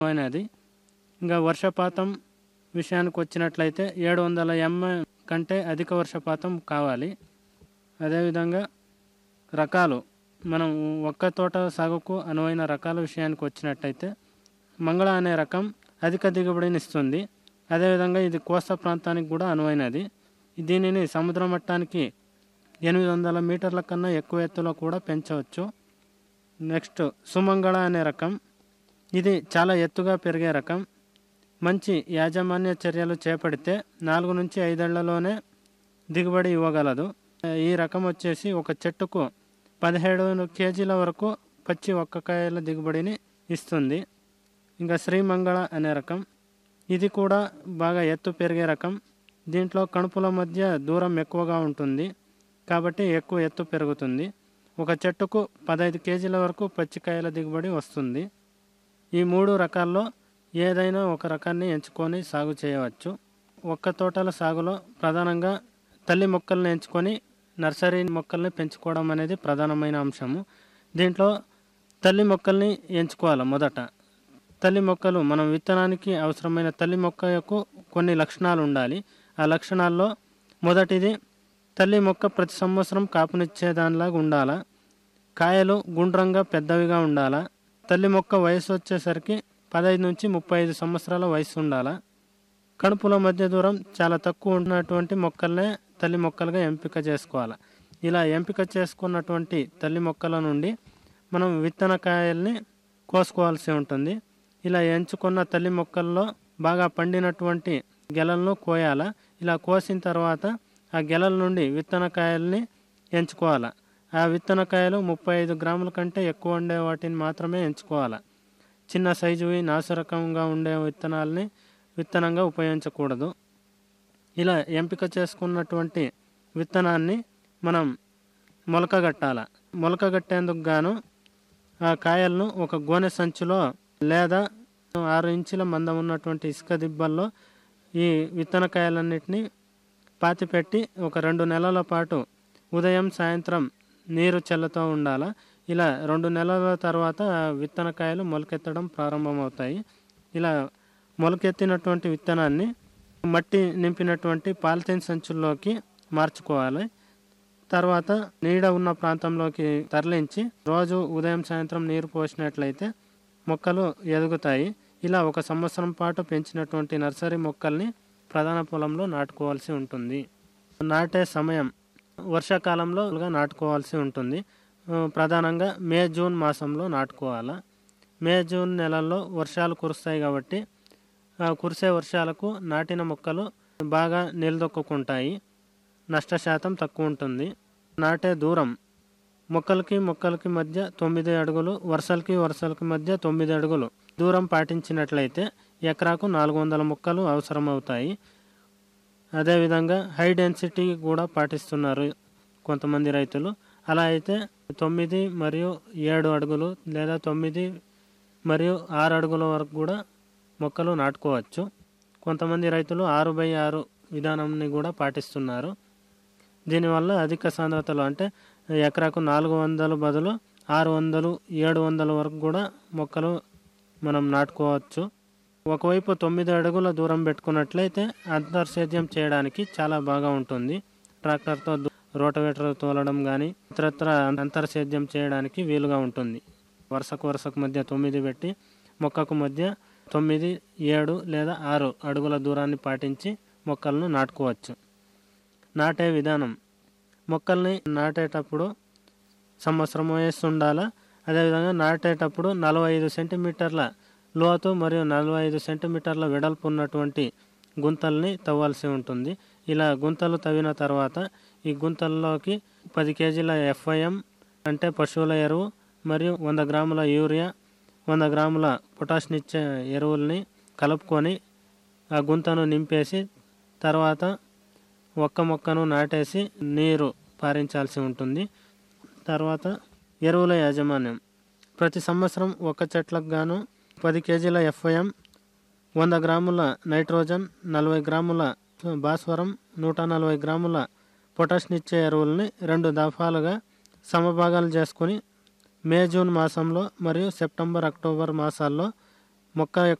అయినది ఇంకా వర్షపాతం విషయానికి వచ్చినట్లయితే ఏడు వందల ఎంఎం కంటే అధిక వర్షపాతం కావాలి అదేవిధంగా రకాలు మనం ఒక్క తోట సాగుకు అనువైన రకాల విషయానికి వచ్చినట్టయితే మంగళ అనే రకం అధిక దిగుబడిని ఇస్తుంది అదేవిధంగా ఇది కోస్తా ప్రాంతానికి కూడా అనువైనది దీనిని సముద్ర మట్టానికి ఎనిమిది వందల మీటర్ల కన్నా ఎక్కువ ఎత్తులో కూడా పెంచవచ్చు నెక్స్ట్ సుమంగళ అనే రకం ఇది చాలా ఎత్తుగా పెరిగే రకం మంచి యాజమాన్య చర్యలు చేపడితే నాలుగు నుంచి ఐదేళ్లలోనే దిగుబడి ఇవ్వగలదు ఈ రకం వచ్చేసి ఒక చెట్టుకు పదిహేడు కేజీల వరకు పచ్చి ఒక్కకాయల దిగుబడిని ఇస్తుంది ఇంకా శ్రీమంగళ అనే రకం ఇది కూడా బాగా ఎత్తు పెరిగే రకం దీంట్లో కణుపుల మధ్య దూరం ఎక్కువగా ఉంటుంది కాబట్టి ఎక్కువ ఎత్తు పెరుగుతుంది ఒక చెట్టుకు పదహైదు కేజీల వరకు పచ్చికాయల దిగుబడి వస్తుంది ఈ మూడు రకాల్లో ఏదైనా ఒక రకాన్ని ఎంచుకొని సాగు చేయవచ్చు ఒక్క తోటల సాగులో ప్రధానంగా తల్లి మొక్కల్ని ఎంచుకొని నర్సరీ మొక్కల్ని పెంచుకోవడం అనేది ప్రధానమైన అంశము దీంట్లో తల్లి మొక్కల్ని ఎంచుకోవాలి మొదట తల్లి మొక్కలు మనం విత్తనానికి అవసరమైన తల్లి మొక్కకు కొన్ని లక్షణాలు ఉండాలి ఆ లక్షణాల్లో మొదటిది తల్లి మొక్క ప్రతి సంవత్సరం కాపునిచ్చే దానిలాగా ఉండాలా కాయలు గుండ్రంగా పెద్దవిగా ఉండాలా తల్లి మొక్క వయసు వచ్చేసరికి పదహైదు నుంచి ముప్పై ఐదు సంవత్సరాల వయసు ఉండాలా కణుపుల మధ్య దూరం చాలా తక్కువ ఉన్నటువంటి మొక్కలనే తల్లి మొక్కలుగా ఎంపిక చేసుకోవాలి ఇలా ఎంపిక చేసుకున్నటువంటి తల్లి మొక్కల నుండి మనం విత్తన కాయల్ని కోసుకోవాల్సి ఉంటుంది ఇలా ఎంచుకున్న తల్లి మొక్కల్లో బాగా పండినటువంటి గెలలను కోయాల ఇలా కోసిన తర్వాత ఆ గెలల నుండి విత్తన కాయల్ని ఎంచుకోవాలి ఆ విత్తన కాయలు ముప్పై ఐదు గ్రాముల కంటే ఎక్కువ ఉండే వాటిని మాత్రమే ఎంచుకోవాలి చిన్న సైజువి నాసురకంగా ఉండే విత్తనాలని విత్తనంగా ఉపయోగించకూడదు ఇలా ఎంపిక చేసుకున్నటువంటి విత్తనాన్ని మనం మొలకగట్టాల మొలకగట్టేందుకు గాను ఆ కాయలను ఒక గోనె సంచిలో లేదా ఆరు ఇంచుల మందం ఉన్నటువంటి ఇసుక దిబ్బల్లో ఈ విత్తన కాయలన్నిటినీ పాతిపెట్టి ఒక రెండు నెలల పాటు ఉదయం సాయంత్రం నీరు చల్లుతూ ఉండాల ఇలా రెండు నెలల తర్వాత ఆ విత్తన కాయలు మొలకెత్తడం ప్రారంభమవుతాయి ఇలా మొలకెత్తినటువంటి విత్తనాన్ని మట్టి నింపినటువంటి పాలిథిన్ సంచుల్లోకి మార్చుకోవాలి తర్వాత నీడ ఉన్న ప్రాంతంలోకి తరలించి రోజు ఉదయం సాయంత్రం నీరు పోసినట్లయితే మొక్కలు ఎదుగుతాయి ఇలా ఒక సంవత్సరం పాటు పెంచినటువంటి నర్సరీ మొక్కల్ని ప్రధాన పొలంలో నాటుకోవాల్సి ఉంటుంది నాటే సమయం వర్షాకాలంలో నాటుకోవాల్సి ఉంటుంది ఆ, ప్రధానంగా మే జూన్ మాసంలో నాటుకోవాలా మే జూన్ నెలల్లో వర్షాలు కురుస్తాయి కాబట్టి ఆ కురిసే వర్షాలకు నాటిన మొక్కలు బాగా నిలదొక్కుంటాయి నష్ట శాతం తక్కువ ఉంటుంది నాటే దూరం మొక్కలకి మొక్కలకి మధ్య తొమ్మిది అడుగులు వరుసలకి వరుసలకి మధ్య తొమ్మిది అడుగులు దూరం పాటించినట్లయితే ఎకరాకు నాలుగు వందల మొక్కలు అవసరమవుతాయి అదేవిధంగా హై డెన్సిటీ కూడా పాటిస్తున్నారు కొంతమంది రైతులు అలా అయితే తొమ్మిది మరియు ఏడు అడుగులు లేదా తొమ్మిది మరియు ఆరు అడుగుల వరకు కూడా మొక్కలు నాటుకోవచ్చు కొంతమంది రైతులు ఆరు బై ఆరు విధానాన్ని కూడా పాటిస్తున్నారు దీనివల్ల అధిక సాంద్రతలు అంటే ఎకరాకు నాలుగు వందలు బదులు ఆరు వందలు ఏడు వందల వరకు కూడా మొక్కలు మనం నాటుకోవచ్చు ఒకవైపు తొమ్మిది అడుగుల దూరం పెట్టుకున్నట్లయితే అంతర్సేద్యం చేయడానికి చాలా బాగా ఉంటుంది ట్రాక్టర్తో దు- రోటవేటర్ తోలడం కానీ ఇతరత్ర అంతర్సేద్యం చేయడానికి వీలుగా ఉంటుంది వరుసకు వరుసకు మధ్య తొమ్మిది పెట్టి మొక్కకు మధ్య తొమ్మిది ఏడు లేదా ఆరు అడుగుల దూరాన్ని పాటించి మొక్కలను నాటుకోవచ్చు నాటే విధానం మొక్కల్ని నాటేటప్పుడు సంవత్సరం వయస్సు ఉండాలా అదేవిధంగా నాటేటప్పుడు నలభై ఐదు సెంటీమీటర్ల లోతు మరియు నలభై ఐదు సెంటీమీటర్ల వెడల్పు ఉన్నటువంటి గుంతల్ని తవ్వాల్సి ఉంటుంది ఇలా గుంతలు తవ్విన తర్వాత ఈ గుంతల్లోకి పది కేజీల ఎఫ్ఐఎం అంటే పశువుల ఎరువు మరియు వంద గ్రాముల యూరియా వంద గ్రాముల పొటాష్నిచ్చే ఎరువుల్ని కలుపుకొని ఆ గుంతను నింపేసి తర్వాత ఒక్క మొక్కను నాటేసి నీరు పారించాల్సి ఉంటుంది తర్వాత ఎరువుల యాజమాన్యం ప్రతి సంవత్సరం ఒక చెట్లకు గాను పది కేజీల ఎఫ్ఐఎం వంద గ్రాముల నైట్రోజన్ నలభై గ్రాముల భాస్వరం నూట నలభై గ్రాముల పొటాష్నిచ్చే ఎరువుల్ని రెండు దఫాలుగా సమభాగాలు చేసుకుని మే జూన్ మాసంలో మరియు సెప్టెంబర్ అక్టోబర్ మాసాల్లో మొక్క